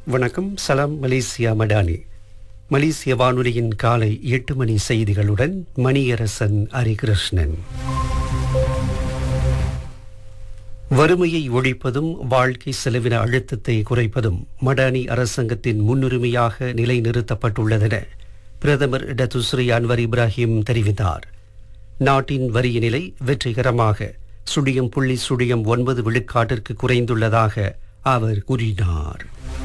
வணக்கம் சலாம் மலேசியா மடானி மலேசிய வானொலியின் காலை எட்டு மணி செய்திகளுடன் மணியரசன் ஹரிகிருஷ்ணன் வறுமையை ஒழிப்பதும் வாழ்க்கை செலவின அழுத்தத்தை குறைப்பதும் மடானி அரசாங்கத்தின் முன்னுரிமையாக நிலைநிறுத்தப்பட்டுள்ளதென பிரதமர் டத்துஸ்ரீ அன்வர் இப்ராஹிம் தெரிவித்தார் நாட்டின் வரிய நிலை வெற்றிகரமாக சுழியம் புள்ளி சுழியம் ஒன்பது விழுக்காட்டிற்கு குறைந்துள்ளதாக அவர் கூறினார்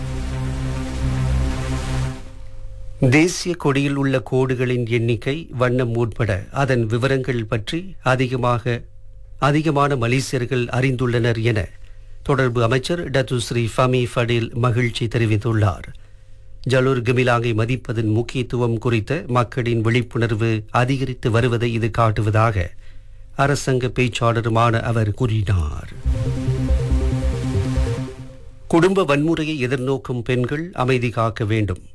தேசிய கொடியில் உள்ள கோடுகளின் எண்ணிக்கை வண்ணம் உட்பட அதன் விவரங்கள் பற்றி அதிகமாக அதிகமான மலேசியர்கள் அறிந்துள்ளனர் என தொடர்பு அமைச்சர் டத்துஸ்ரீ ஃபமி ஃபடில் மகிழ்ச்சி தெரிவித்துள்ளார் ஜலூர் கமிலாங்கை மதிப்பதன் முக்கியத்துவம் குறித்த மக்களின் விழிப்புணர்வு அதிகரித்து வருவதை இது காட்டுவதாக அரசாங்க பேச்சாளருமான அவர் கூறினார் குடும்ப வன்முறையை எதிர்நோக்கும் பெண்கள் அமைதி காக்க வேண்டும்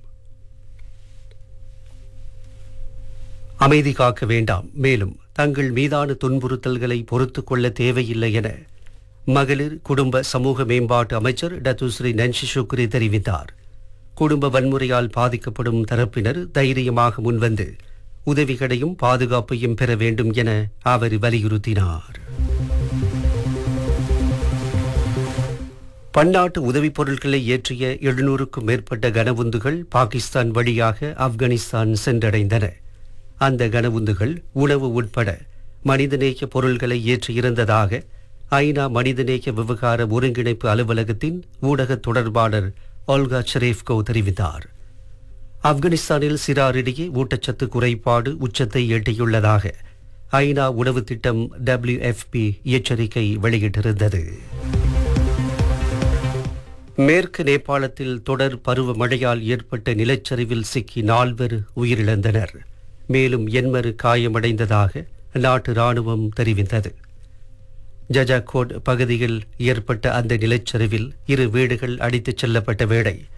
அமைதி காக்க வேண்டாம் மேலும் தங்கள் மீதான துன்புறுத்தல்களை பொறுத்துக் கொள்ள தேவையில்லை என மகளிர் குடும்ப சமூக மேம்பாட்டு அமைச்சர் டத்துஸ்ரீ நன்ஷி சுக்ரி தெரிவித்தார் குடும்ப வன்முறையால் பாதிக்கப்படும் தரப்பினர் தைரியமாக முன்வந்து உதவிகளையும் பாதுகாப்பையும் பெற வேண்டும் என அவர் வலியுறுத்தினார் பன்னாட்டு உதவிப் பொருட்களை ஏற்றிய எழுநூறுக்கும் மேற்பட்ட கனவுந்துகள் பாகிஸ்தான் வழியாக ஆப்கானிஸ்தான் சென்றடைந்தன அந்த கனவுந்துகள் உணவு உட்பட மனிதநேய பொருள்களை ஏற்றியிருந்ததாக ஐநா மனிதநேய விவகார ஒருங்கிணைப்பு அலுவலகத்தின் ஊடக தொடர்பாளர் ஒல்கா ஷெரீப்கோ தெரிவித்தார் ஆப்கானிஸ்தானில் சிறாரிடையே ஊட்டச்சத்து குறைபாடு உச்சத்தை எட்டியுள்ளதாக ஐநா உணவு திட்டம் டபிள்யூஎஃப்பி எச்சரிக்கை வெளியிட்டிருந்தது மேற்கு நேபாளத்தில் தொடர் பருவ மழையால் ஏற்பட்ட நிலச்சரிவில் சிக்கி நால்வர் உயிரிழந்தனர் மேலும் எண்மரு காயமடைந்ததாக நாட்டு ராணுவம் தெரிவித்தது ஜஜாகோட் பகுதியில் ஏற்பட்ட அந்த நிலச்சரிவில் இரு வீடுகள் அடித்துச் செல்லப்பட்ட வேளை